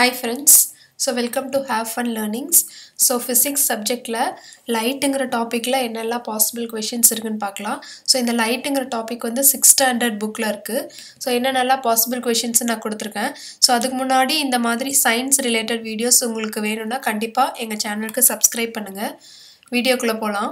hi friends so welcome to have fun learnings so physics சப்ஜெக்டில் லைட்டுங்கிற டாப்பிக்கில் என்னெல்லாம் பாசிபிள் கொஷின்ஸ் இருக்குன்னு பார்க்கலாம் ஸோ இந்த லைட்டுங்கிற டாபிக் வந்து சிக்ஸ் ஸ்டாண்டர்ட் புக்கில் இருக்குது ஸோ என்னென்னலாம் பாசிபிள் கொஷின்ஸ் நான் கொடுத்துருக்கேன் ஸோ அதுக்கு முன்னாடி இந்த மாதிரி சயின்ஸ் ரிலேட்டட் வீடியோஸ் உங்களுக்கு வேணும்னா கண்டிப்பாக எங்கள் சேனலுக்கு சப்ஸ்கிரைப் பண்ணுங்கள் வீடியோக்குள்ளே போகலாம்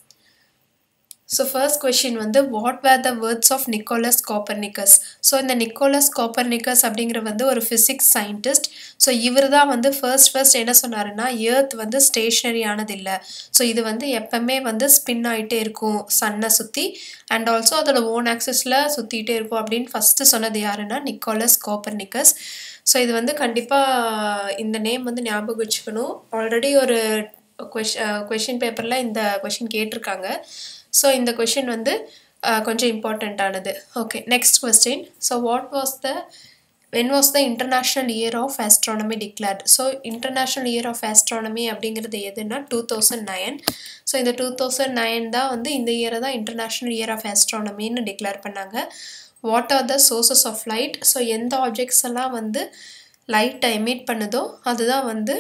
ஸோ ஃபர்ஸ்ட் கொஷின் வந்து what were the words of Nicholas Copernicus so இந்த நிக்கோலஸ் காப்பர்னிக்கஸ் அப்படிங்கிற வந்து ஒரு ஃபிசிக்ஸ் சயின்டிஸ்ட் ஸோ இவர் தான் வந்து ஃபர்ஸ்ட் ஃபர்ஸ்ட் என்ன சொன்னாருன்னா ஏர்த் வந்து ஸ்டேஷ்னரி ஆனது இல்லை ஸோ இது வந்து எப்பவுமே வந்து ஸ்பின் ஆகிட்டே இருக்கும் சன்னை சுற்றி அண்ட் ஆல்சோ அதோட ஓன் ஆக்சஸில் சுற்றிக்கிட்டே இருக்கும் அப்படின்னு ஃபஸ்ட்டு சொன்னது யாருன்னா நிக்கோலஸ் காப்பர்னிக்கஸ் ஸோ இது வந்து கண்டிப்பாக இந்த நேம் வந்து ஞாபகம் வச்சுக்கணும் ஆல்ரெடி ஒரு கொஷ் கொஷின் பேப்பரில் இந்த கொஷின் கேட்டிருக்காங்க ஸோ இந்த கொஷின் வந்து கொஞ்சம் இம்பார்ட்டண்ட்டானது okay next question so what was the when was the international year of astronomy declared so international year of astronomy அப்படிங்கிறது எதுனா டூ தௌசண்ட் நைன் ஸோ இந்த டூ தௌசண்ட் நைன் தான் வந்து இந்த இயரை தான் இன்டர்நேஷ்னல் இயர் ஆஃப் ஆஸ்ட்ரானமின்னு டிக்ளேர் பண்ணாங்க what are the sources of light so எந்த ஆப்ஜெக்ட்ஸ் எல்லாம் வந்து லைட்டை எமிட் பண்ணுதோ அதுதான் வந்து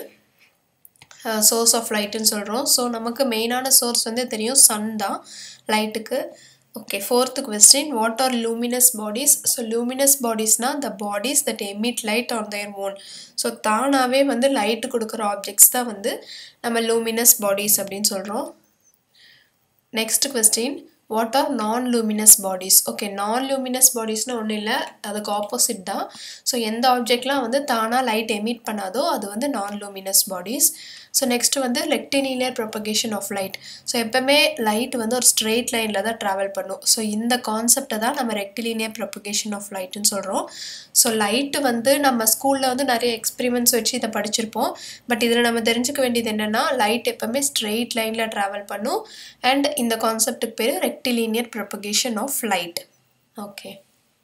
சோர்ஸ் ஆஃப் லைட்டுன்னு சொல்கிறோம் ஸோ நமக்கு மெயினான சோர்ஸ் வந்து தெரியும் சன் தான் லைட்டுக்கு okay fourth question what are luminous bodies so luminous பாடிஸ்னால் the bodies that emit light on their own so தானாகவே வந்து லைட்டு கொடுக்குற ஆப்ஜெக்ட்ஸ் தான் வந்து நம்ம லூமினஸ் பாடிஸ் அப்படின்னு சொல்கிறோம் next question what are non luminous bodies okay non luminous பாடிஸ்னு ஒன்றும் இல்லை அதுக்கு ஆப்போசிட் தான் ஸோ எந்த ஆப்ஜெக்ட்லாம் வந்து தானாக லைட் எமிட் பண்ணாதோ அது வந்து நான் லூமினஸ் பாடிஸ் ஸோ நெக்ஸ்ட் வந்து rectilinear propagation of light so எப்போவுமே லைட் வந்து ஒரு ஸ்ட்ரெயிட் லைனில் தான் ட்ராவல் பண்ணும் ஸோ இந்த கான்செப்டை தான் நம்ம ரெக்டிலினியர் ப்ரொபகேஷன் ஆஃப் லைட்டுன்னு சொல்கிறோம் ஸோ லைட்டு வந்து நம்ம ஸ்கூலில் வந்து நிறைய எக்ஸ்பிரிமெண்ட்ஸ் வச்சு இதை படிச்சிருப்போம் பட் இதில் நம்ம தெரிஞ்சுக்க வேண்டியது என்னென்னா லைட் எப்போவுமே ஸ்ட்ரெயிட் லைனில் ட்ராவல் பண்ணும் அண்ட் இந்த கான்செப்டுக்கு பேர் rectilinear propagation of light okay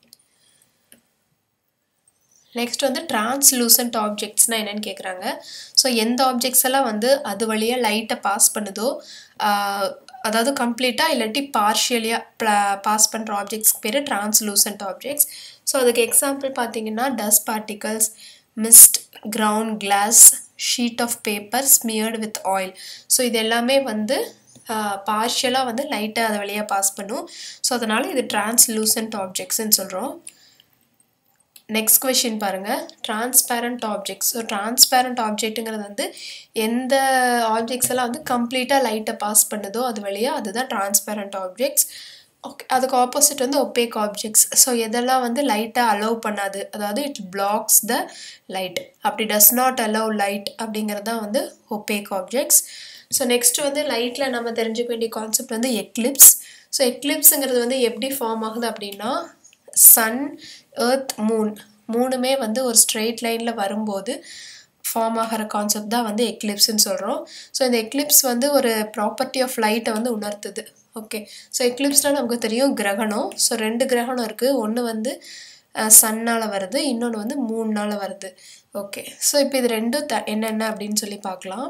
next வந்து டிரான்ஸ்லூசன்ட் ஆப்ஜெக்ட்ஸ்னால் என்னென்னு கேட்குறாங்க ஸோ எந்த ஆப்ஜெக்ட்ஸ் எல்லாம் வந்து அது வழியாக லைட்டை பாஸ் பண்ணுதோ அதாவது கம்ப்ளீட்டாக இல்லாட்டி பார்ஷியலியாக பாஸ் பண்ணுற ஆப்ஜெக்ட்ஸ்க்கு பேர் டிரான்ஸ்லூசன்ட் ஆப்ஜெக்ட்ஸ் ஸோ அதுக்கு எக்ஸாம்பிள் பார்த்தீங்கன்னா dust particles mist ground glass sheet of paper smeared with oil so இது எல்லாமே வந்து பார்ஷியலாக வந்து லைட்டை அது வழியாக பாஸ் பண்ணும் ஸோ அதனால் இது டிரான்ஸ்லூசன்ட் ஆப்ஜெக்ட்ஸ்ன்னு சொல்கிறோம் நெக்ஸ்ட் கொஷின் பாருங்கள் டிரான்ஸ்பேரண்ட் ஆப்ஜெக்ட்ஸ் ஸோ டிரான்ஸ்பேரண்ட் ஆப்ஜெக்ட்டுங்கிறது வந்து எந்த ஆப்ஜெக்ட்ஸ் எல்லாம் வந்து கம்ப்ளீட்டாக லைட்டை பாஸ் பண்ணுதோ அது வழியாக அதுதான் டிரான்ஸ்பேரண்ட் ஆப்ஜெக்ட்ஸ் ஓகே அதுக்கு ஆப்போசிட் வந்து ஒப்பேக் ஆப்ஜெக்ட்ஸ் ஸோ எதெல்லாம் வந்து லைட்டை அலோவ் பண்ணாது அதாவது இட் பிளாக்ஸ் த லைட் அப்படி டஸ் நாட் அலோவ் லைட் அப்படிங்கிறது தான் வந்து ஒப்பேக் ஆப்ஜெக்ட்ஸ் ஸோ நெக்ஸ்ட் வந்து லைட்டில் நம்ம தெரிஞ்சுக்க வேண்டிய கான்செப்ட் வந்து எக்லிப்ஸ் ஸோ எக்லிப்ஸுங்கிறது வந்து எப்படி ஃபார்ம் ஆகுது அப்படின்னா சன் எர்த் மூன் மூணுமே வந்து ஒரு ஸ்ட்ரெயிட் லைனில் வரும்போது ஃபார்ம் ஆகிற கான்செப்ட் தான் வந்து எக்லிப்ஸ்ன்னு சொல்கிறோம் ஸோ இந்த எக்லிப்ஸ் வந்து ஒரு ப்ராப்பர்ட்டி ஆஃப் லைட்டை வந்து உணர்த்துது ஓகே ஸோ எக்லிப்ஸ்னால் நமக்கு தெரியும் கிரகணம் ஸோ ரெண்டு கிரகணம் இருக்குது ஒன்று வந்து சன்னால் வருது இன்னொன்று வந்து மூணுனால் வருது ஓகே ஸோ இப்போ இது ரெண்டும் த என்னென்ன அப்படின்னு சொல்லி பார்க்கலாம்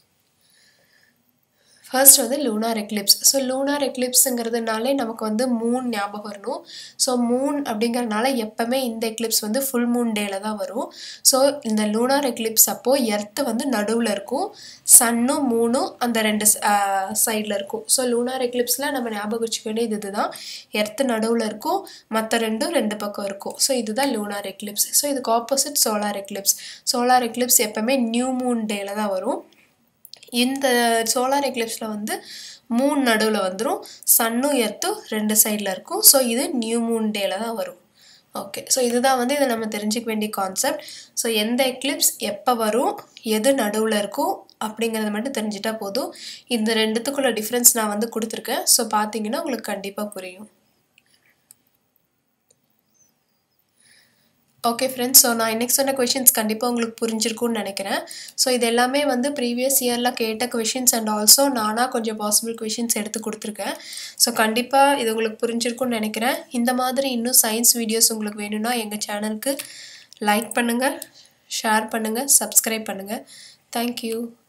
ஃபர்ஸ்ட் வந்து லூனார் எக்லிப்ஸ் ஸோ லூனார் எக்லிப்ஸுங்கிறதுனாலே நமக்கு வந்து மூன் ஞாபகம் வரணும் ஸோ மூன் அப்படிங்கிறதுனால எப்போவுமே இந்த எக்லிப்ஸ் வந்து ஃபுல் மூன் டேல தான் வரும் ஸோ இந்த லூனார் எக்லிப்ஸ் அப்போது எர்த்து வந்து நடுவில் இருக்கும் சன்னும் மூணும் அந்த ரெண்டு சைடில் இருக்கும் ஸோ லூனார் எக்லிப்ஸில் நம்ம ஞாபகம் வச்சுக்க வேண்டியது இதுதான் எர்த்து நடுவில் இருக்கும் மற்ற ரெண்டும் ரெண்டு பக்கம் இருக்கும் ஸோ இதுதான் லூனார் எக்லிப்ஸ் ஸோ இதுக்கு opposite solar eclipse solar eclipse எப்போவுமே நியூ மூன் டேல தான் வரும் இந்த சோலார் எக்லிப்ஸில் வந்து மூன் நடுவில் வந்துடும் சன்னும் எர்த்தும் ரெண்டு சைடில் இருக்கும் ஸோ இது நியூ மூன் டேல தான் வரும் ஓகே ஸோ இதுதான் வந்து இதை நம்ம தெரிஞ்சிக்க வேண்டிய கான்செப்ட் ஸோ எந்த எக்லிப்ஸ் எப்போ வரும் எது நடுவில் இருக்கும் அப்படிங்கிறத மட்டும் தெரிஞ்சிட்டா போதும் இந்த ரெண்டுத்துக்குள்ள டிஃப்ரென்ஸ் நான் வந்து கொடுத்துருக்கேன் ஸோ பார்த்தீங்கன்னா உங்களுக்கு கண்டிப்பாக புரியும் ஓகே ஃப்ரெண்ட்ஸ் ஸோ நான் இன்றைக்கி சொன்ன கொஷின்ஸ் கண்டிப்பாக உங்களுக்கு புரிஞ்சிருக்கும்னு நினைக்கிறேன் ஸோ இது எல்லாமே வந்து ப்ரீவியஸ் இயரில் கேட்ட கொஷின்ஸ் அண்ட் ஆல்சோ நானாக கொஞ்சம் பாசிபிள் கொஷின்ஸ் எடுத்து கொடுத்துருக்கேன் ஸோ கண்டிப்பாக இது உங்களுக்கு புரிஞ்சிருக்கும்னு நினைக்கிறேன் இந்த மாதிரி இன்னும் சயின்ஸ் வீடியோஸ் உங்களுக்கு வேணும்னா எங்கள் சேனலுக்கு லைக் பண்ணுங்கள் ஷேர் பண்ணுங்கள் சப்ஸ்கிரைப் பண்ணுங்கள் தேங்க்யூ